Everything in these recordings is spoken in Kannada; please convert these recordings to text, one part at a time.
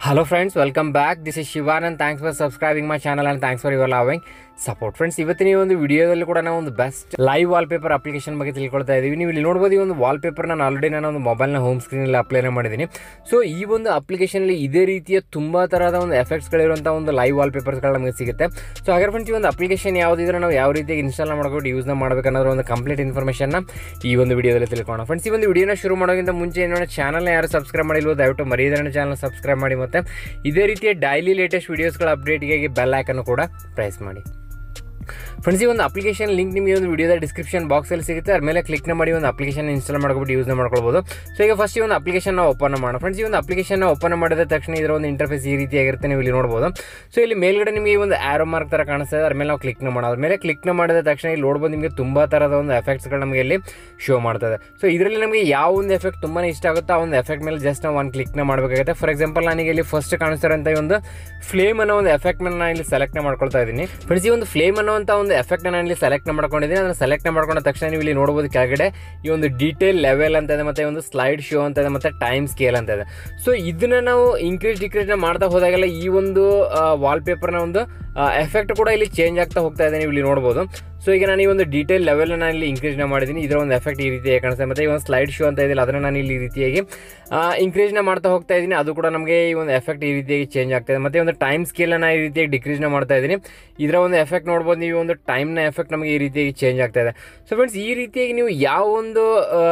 Hello friends, welcome back. This is Shivanand. Thanks for subscribing my channel and thanks for your loving support friends ಇವತ್ತಿನ ಈ ಒಂದು ವಿಡಿಯೋದಲ್ಲಿ ಕೂಡ ನಾವು ಒಂದು ಬೆಸ್ಟ್ ಲೈವ್ ವಾಲ್ಪೇಪರ್ ಅಪ್ಲಿಕೇಶನ್ ಬಗ್ಗೆ ತಿಳ್ಕೊಳ್ತಾ ಇದ್ದೀವಿ ನೀವು ಇಲ್ಲಿ ನೋಡ್ಬೋದು ಈ ಒಂದು ವಾಲ್ಪೇಪರ್ ನಾನು ಆಲ್ರೆಡಿ ನಾನು ಒಂದು ಮೊಬೈಲ್ನ ಹೋಮ್ ಸ್ಕ್ರೀನಲ್ಲಿ ಅಪ್ಲೈನ ಮಾಡಿದ್ದೀನಿ ಸೊ ಈ ಒಂದು ಅಪ್ಲಿಕೇಶನಲ್ಲಿ ಇದೇ ರೀತಿಯ ತುಂಬ ಥರದ ಒಂದು ಎಫೆಕ್ಟ್ಸ್ಗಳಿರುವಂಥ ಒಂದು ಲೈವ್ ವಾಲ್ಪೇಪರ್ಸ್ಗಳು ನಮಗೆ ಸಿಗುತ್ತೆ ಸೊ ಹಾಗಾದ್ರೆ ಫ್ರೆಂಡ್ಸ್ ಈ ಒಂದು ಅಪ್ಲಿಕೇಶನ್ ಯಾವುದಿದ್ರೆ ನಾವು ಯಾವ ರೀತಿಯಾಗಿ ಇನ್ಸ್ಟಾಲ್ ಮಾಡ್ಕೊಂಡು ಯೂಸ್ನ ಮಾಡಬೇಕನ್ನೋದ್ರ ಒಂದು ಕಂಪ್ಲೀಟ್ ಇನ್ಫಾರ್ಮೇಷನ್ನ ಈ ಒಂದು ವಿಡಿಯೋದಲ್ಲಿ ತಿಳ್ಕೊಳ್ಳೋಣ ಫ್ರೆಂಡ್ಸ್ ಈ ಒಂದು ವಿಡಿಯೋನ ಶುರು ಮಾಡೋಕ್ಕಿಂತ ಮುಂಚೆ ಏನೋ ಚಾನಲ್ನ ಯಾರು ಸಬ್ಸ್ಕ್ರೈಬ್ ಮಾಡಿಲ್ವೋ ದಯವಿಟ್ಟು ಮರಿಯದನ್ನ ಚಾನಲ್ ಸಬ್ಸ್ಕ್ರೈಬ್ ಮಾಡಿ ಮತ್ತು ಇದೇ ರೀತಿಯ ಡೈಲಿ ಲೇಟೆಸ್ಟ್ ವೀಡಿಯೋಸ್ಗಳ ಅಪ್ಡೇಟ್ಗಾಗಿ ಬೆಲ್ ಐಕನ್ನು ಕೂಡ ಪ್ರೆಸ್ ಮಾಡಿ ಫ್ರೆಂಡ್ಸ್ ಈ ಒಂದು ಅಪ್ಲಿಕೇಶನ್ ಲಿಂಕ್ ನಿಮಗೆ ಒಂದು ವಿಡಿಯೋದ ಡಿಸ್ಕ್ರಿಪ್ಷನ್ ಬಾಕ್ಸಲ್ಲಿ ಸಿಗುತ್ತೆ ಅದ್ರ ಮೇಲೆ ಕ್ಲಿಕ್ನ ಮಾಡಿ ಒಂದು ಅಪ್ಲಿಕೇಶನ್ ಇನ್ಸ್ಟಾಲ್ ಮಾಡ್ಕೊಬಿಟ್ಟು ಯೂಸ್ನ ಮಾಡ್ಕೊಳ್ಬೋದು ಸೊ ಈಗ ಫಸ್ಟ್ ಈ ಒಂದು ಅಪ್ಲಿಕೇಶನ್ ಓಪನ್ ಮಾಡೋಣ ಫ್ರೆಂಡ್ಸ್ ಈ ಒಂದು ಅಪ್ಲಿಕೇಶನ್ ಓಪನ್ ಮಾಡಿದ ತಕ್ಷಣ ಇದರ ಒಂದು ಇಂಟರ್ಫೇಸ್ ಈ ರೀತಿಯಾಗಿರುತ್ತೆ ನೀವು ಇಲ್ಲಿ ನೋಡ್ಬೋದು ಸೊ ಇಲ್ಲಿ ಮೇಲ್ಗಡೆ ನಿಮಗೆ ಈ ಒಂದು ಆರೋ ಮಾರ್ಕ್ ಥರ ಕಾಣಿಸ್ತಾ ಇದೆ ಅದ್ರ ಮೇಲೆ ನಾವು ಕ್ಲಿಕ್ನ ಮಾಡೋದು ಅದ್ರ ಮೇಲೆ ಕ್ಲಿಕ್ನ ಮಾಡಿದ ತಕ್ಷಣ ಇಲ್ಲಿ ನೋಡ್ಬೋದು ನಿಮಗೆ ತುಂಬ ಥರದ ಒಂದು ಎಫೆಕ್ಟ್ಸ್ಗಳು ನಮಗೆ ಇಲ್ಲಿ ಶೋ ಮಾಡ್ತದೆ ಸೊ ಇದರಲ್ಲಿ ನಮಗೆ ಯಾವ ಒಂದು ಎಫೆಕ್ಟ್ ತುಂಬಾ ಇಷ್ಟ ಆಗುತ್ತೋ ಆ ಒಂದು ಎಫೆಕ್ಟ್ ಮೇಲೆ ಜಸ್ಟ್ ನಾವು ಒಂದು ಕ್ಲಿಕ್ನ ಮಾಡಬೇಕಾಗುತ್ತೆ ಫಾರ್ ಎಕ್ಸಾಂಪಲ್ ನನಗೆ ಇಲ್ಲಿ ಫಸ್ಟ್ ಕಾಣಿಸ್ತಾರಂತ ಈ ಒಂದು ಫ್ಲೇಮ್ ಅನ್ನೋ ಒಂದು ಎಫೆಕ್ಟ್ ನಾನು ಇಲ್ಲಿ ಸೆಲೆಕ್ಟ್ ಮಾಡ್ಕೊಳ್ತಾ ಇದ್ದೀನಿ ಫ್ರೆಂಡ್ಸ್ ಈ ಒಂದು ಫ್ಲೇಮ್ ಅನ್ನೋಂಥ ಒಂದು ಎಫೆಕ್ಟ್ ನಾನು ಇಲ್ಲಿ ಸೆಲೆಕ್ಟ್ ಮಾಡ್ಕೊಂಡಿದ್ದೀನಿ ಅದನ್ನು ಸೆಲೆಕ್ಟ್ ಮಾಡ್ಕೊಂಡ ತಕ್ಷಣ ನೀವು ಇಲ್ಲಿ ನೋಡ್ಬೋದು ಕೆಳಗಡೆ ಈ ಒಂದು ಡೀಟೇಲ್ ಲೆವೆಲ್ ಅಂತ ಇದೆ ಮತ್ತೆ ಒಂದು ಸ್ಲೈಡ್ ಶೋ ಅಂತ ಇದೆ ಮತ್ತೆ ಟೈಮ್ ಸ್ಕೇಲ್ ಅಂತ ಇದೆ ಸೊ ಇದನ್ನ ನಾವು ಇನ್ಕ್ರೀಸ್ ಡಿಕ್ರೀಸ್ನ ಮಾಡ್ತಾ ಹೋದಾಗೆಲ್ಲ ಈ ಒಂದು ವಾಲ್ಪೇಪರ್ನ ಒಂದು ಎಫೆಕ್ಟ್ ಕೂಡ ಇಲ್ಲಿ ಚೇಂಜ್ ಆಗ್ತಾ ಹೋಗ್ತಾ ಇದೆ ನೀವು ಇಲ್ಲಿ ನೋಡ್ಬೋದು ಸೊ ಈಗ ನಾನು ಈ ಒಂದು ಡೀಟೇಲ್ ಲೆವೆಲ್ ನಾನು ಇಲ್ಲಿ ಇನ್ಕ್ರೀಸ್ನ ಮಾಡಿದ್ದೀನಿ ಇದರ ಒಂದು ಎಫೆಕ್ಟ್ ಈ ರೀತಿಯಾಗಿ ಕಾಣಿಸ್ತದೆ ಮತ್ತು ಈ ಒಂದು ಸ್ಲೈಡ್ ಶೋ ಅಂತ ಇದೆಯಲ್ಲ ಅದನ್ನು ನಾನು ಇಲ್ಲಿ ಈ ರೀತಿಯಾಗಿ ಇನ್ಕ್ರೀಸ್ನ ಮಾಡ್ತಾ ಹೋಗ್ತಾ ಇದ್ದೀನಿ ಅದು ಕೂಡ ನಮಗೆ ಈ ಒಂದು ಎಫೆಕ್ಟ್ ಈ ರೀತಿಯಾಗಿ ಚೇಂಜ್ ಆಗ್ತಾ ಇದೆ ಮತ್ತು ಒಂದು ಟೈಮ್ ಸ್ಕೇಲನ್ನು ಈ ರೀತಿಯಾಗಿ ಡಿಕ್ರೀಸ್ನ ಮಾಡ್ತಾ ಇದ್ದೀನಿ ಇದರ ಒಂದು ಎಫೆಕ್ಟ್ ನೋಡ್ಬೋದು ನೀವು ಒಂದು ಟೈಮ್ನ ಎಫೆಕ್ಟ್ ನಮಗೆ ಈ ರೀತಿಯಾಗಿ ಚೇಂಜ್ ಆಗ್ತಾ ಇದೆ ಸೊ ಫ್ರೆಂಡ್ಸ್ ಈ ರೀತಿಯಾಗಿ ನೀವು ಯಾವ ಒಂದು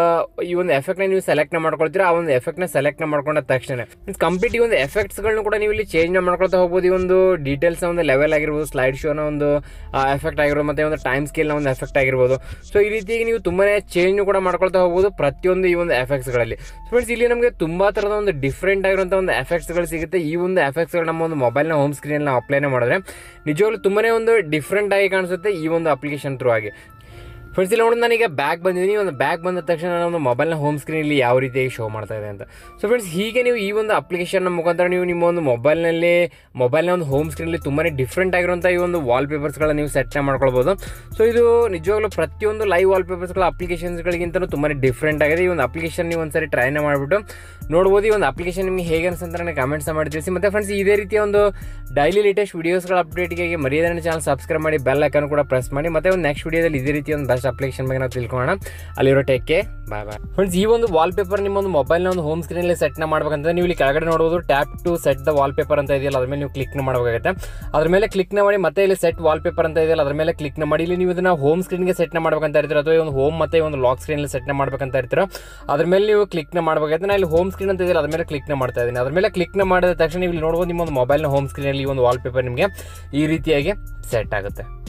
ಈ ಒಂದು ಎಫೆಕ್ಟ್ನ ನೀವು ಸೆಲೆಕ್ಟ್ನ ಮಾಡ್ಕೊಳ್ತೀರಾ ಆ ಒಂದು ಎಫೆಕ್ಟ್ನ ಸೆಲೆಕ್ಟ್ನ ಮಾಡ್ಕೊಂಡ ತಕ್ಷಣ ಮೀನ್ಸ್ ಕಂಪ್ಲೀಟ್ ಈ ಒಂದು ಎಫೆಕ್ಟ್ಸ್ಗಳನ್ನ ಕೂಡ ನೀವು ಇಲ್ಲಿ ಚೇಂಜ್ನ ಮಾಡ್ಕೊಳ್ತಾ ಹೋಗ್ಬೋದು ಈ ಒಂದು ಡೀಟೇಲ್ಸ್ನ ಒಂದು ಲೆವೆಲ್ ಆಗಿರ್ಬೋದು ಸ್ಲೈಡ್ ಶೋನ ಒಂದು ಎಫೆಕ್ಟ್ ಆಗಿರ್ಬೋದು ಮತ್ತು ಒಂದು ಟೈಮ್ ಸ್ಕೇಲ್ನ ಒಂದು ಎಫೆಕ್ಟ್ ಆಗಿರ್ಬೋದು ಸೊ ಈ ರೀತಿಯಾಗಿ ನೀವು ತುಂಬಾ ಚೇಂಜ್ ಕೂಡ ಮಾಡ್ಕೊಳ್ತಾ ಹೋಗ್ಬೋದು ಪ್ರತಿಯೊಂದು ಈ ಒಂದು ಎಫೆಕ್ಟ್ಸ್ಗಳಲ್ಲಿ ಫ್ರೆಂಡ್ಸ್ ಇಲ್ಲಿ ನಮಗೆ ತುಂಬ ಥರದ ಒಂದು ಡಿಫ್ರೆಂಟ್ ಆಗಿರುವಂಥ ಒಂದು ಎಫೆಕ್ಟ್ಸ್ಗಳು ಸಿಗುತ್ತೆ ಈ ಒಂದು ಎಫೆಕ್ಟ್ಸ್ಗಳು ನಮ್ಮ ಒಂದು ಮೊಬೈಲ್ನ ಹೋಮ್ ಸ್ಕ್ರೀನಲ್ಲಿ ನಾವು ಅಪ್ಲೈನ ಮಾಡಿದ್ರೆ ನಿಜವಾಗ್ಲೂ ತುಂಬಾ ಒಂದು ಡಿಫ್ರೆಂಟ್ ಆಗಿ ಕಾಣಿಸುತ್ತೆ ಈ ಒಂದು ಅಪ್ಲಿಕೇಶನ್ ಥ್ರೂ ಆಗಿ ಫ್ರೆಂಡ್ಸ್ ಇಲ್ಲಿ ನೋಡಿ ನಾನೀಗ ಬ್ಯಾಗ್ ಬಂದಿದ್ದೀನಿ ಒಂದು ಬ್ಯಾಗ್ ಬಂದ ತಕ್ಷಣ ನಾನು ಒಂದು ಮೊಬೈಲ್ನ ಹೋಮ್ ಸ್ಕ್ರೀನಲ್ಲಿ ಯಾವ ರೀತಿಯಾಗಿ ಶೋ ಮಾಡ್ತಾ ಇದೆ ಅಂತ ಸೊ ಫ್ರೆಂಡ್ಸ್ ಹೀಗೆ ನೀವು ಈ ಒಂದು ಅಪ್ಲಿಕೇಶನ್ನ ಮುಖಾಂತರ ನೀವು ನಿಮ್ಮ ಒಂದು ಮೊಬೈಲ್ನಲ್ಲಿ ಮೊಬೈಲ್ನ ಒಂದು ಹೋಮ್ ಸ್ಕ್ರೀನಲ್ಲಿ ತುಂಬಾ ಡಿಫ್ರೆಂಟ್ ಆಗಿರುವಂಥ ಈ ಒಂದು ವಾಲ್ಪೇಪರ್ಸ್ಗಳನ್ನ ನೀವು ಸೆಟ್ನ ಮಾಡ್ಕೊಳ್ಬೋದು ಸೊ ಇದು ನಿಜವಾಗ್ಲೂ ಪ್ರತಿಯೊಂದು ಲೈವ್ ವಾಲ್ಪೇಪರ್ಸ್ಗಳ ಅಪ್ಲಿಕೇಶನ್ಸ್ಗಳಿಗಿಂತ ತುಂಬಾ ಡಿಫ್ರೆಂಟ್ ಆಗಿದೆ ಈ ಒಂದು ಅಪ್ಲಿಕೇಶನ್ ನೀವು ಒಂದ್ಸರಿ ಟ್ರೈನ ಮಾಡಿಬಿಟ್ಟು ನೋಡ್ಬೋದು ಈ ಒಂದು ಅಪ್ಲಿಕೇಶನ್ ನಿಮಗೆ ಹೇಗೆ ಅನ್ಸಂತ ನನಗೆ ಕಮೆಂಟ್ಸ್ ಮಾಡಿ ತಿಳಿಸಿ ಮತ್ತು ಫ್ರೆಂಡ್ಸ್ ಇದೇ ರೀತಿಯ ಒಂದು ಡೈಲಿ ಲೇಟೆಸ್ಟ್ ವೀಡಿಯೋಸ್ಗಳ ಅಪ್ಡೇಟ್ಗೆ ಮರ್ಯಾದೆ ಚಾನಲ್ ಸಬ್ಸ್ಕ್ರೈಬ್ ಮಾಡಿ ಬೆಲ್ ಐಕನ್ ಕೂಡ ಪ್ರೆಸ್ ಮಾಡಿ ಮತ್ತೆ ಒಂದು ನೆಕ್ಸ್ಟ್ ವೀಡಿಯೋದಲ್ಲಿ ಇದೇ ರೀತಿ ಒಂದು ಬೆಸ್ಟ್ ಅಪ್ಲಿಕೇಶನ್ ಬಗ್ಗೆ ನಾವು ತಿಳ್ಕೊಳ್ಳೋಣ ಅಲ್ಲಿರೋ ಟೇಕ್ಗೆ ಬಾಯ್ ಬಾಯ್ ಫ್ರೆಂಡ್ಸ್ ಈ ಒಂದು ವಾಲ್ಪೇಪರ್ ನಿಮ್ಮ ಒಂದು ಮೊಬೈಲ್ನ ಒಂದು ಹೋಮ್ ಸ್ಕ್ರೀನಲ್ಲಿ ಸೆಟ್ನ ಮಾಡ್ಬೇಕಂತ ನೀವು ಇಲ್ಲಿ ಕೆಳಗಡೆ ನೋಡ್ಬೋದು tap to set the wallpaper ಅಂತ ಇದೆಯಲ್ಲ ಅದ್ರ ಮೇಲೆ ನೀವು ಕ್ಲಿಕ್ನ ಮಾಡಬೇಕಾಗುತ್ತೆ ಅದ್ರ ಮೇಲೆ ಕ್ಲಿಕ್ನ ಮಾಡಿ ಮತ್ತೆ ಇಲ್ಲಿ ಸೆಟ್ ವಾಲ್ಪೇಪರ್ ಅಂತ ಇದೆಯಲ್ಲ ಅದ್ರ ಮೇಲೆ ಕ್ಲಿಕ್ನ ಮಾಡಿ ಇಲ್ಲಿ ನೀವು ಇದನ್ನ ಹೋಮ್ ಸ್ಕ್ರೀನ್ಗೆ ಸೆಟ್ನ ಮಾಡ್ಬೇಕಂತ ಇರ್ತೀರ ಅಥವಾ ಒಂದು ಹೋಮ್ ಮತ್ತೆ ಒಂದು ಲಾಕ್ ಸ್ಕ್ರೀನಲ್ಲಿ ಸೆಟ್ನ ಮಾಡ್ಬೇಕಂತ ಇರ್ತೀರ ಅದ್ರ ಮೇಲೆ ನೀವು ಕ್ಲಿಕ್ನ ಮಾಡಬೇಕಾಗುತ್ತೆ ನಾನು ಇಲ್ಲಿ ಹೋಮ್ ಸ್ಕ್ರೀನ್ ಅಂತ ಇದೆಯಲ್ಲ ಅದ್ರ ಮೇಲೆ ಕ್ಲಿಕ್ನ ಮಾಡ್ತಾ ಇದ್ದೀನಿ ಅದ್ರ ಮೇಲೆ ಕ್ಲಿಕ್ನ ಮಾಡಿದ ತಕ್ಷಣ ನೀವು ಇಲ್ಲಿ ನೋಡ್ಬೋದು ನಿಮ್ಮ ಒಂದು ಮೊಬೈಲ್ನ ಹೋಮ್ ಸ್ಕ್ರೀನಲ್ಲಿ ಈ ಒಂದು ವಾಲ್ಪೇಪರ್ ನಿಮಗೆ ಈ ರೀತಿಯಾಗಿ ಸೆಟ್ ಆಗುತ್ತೆ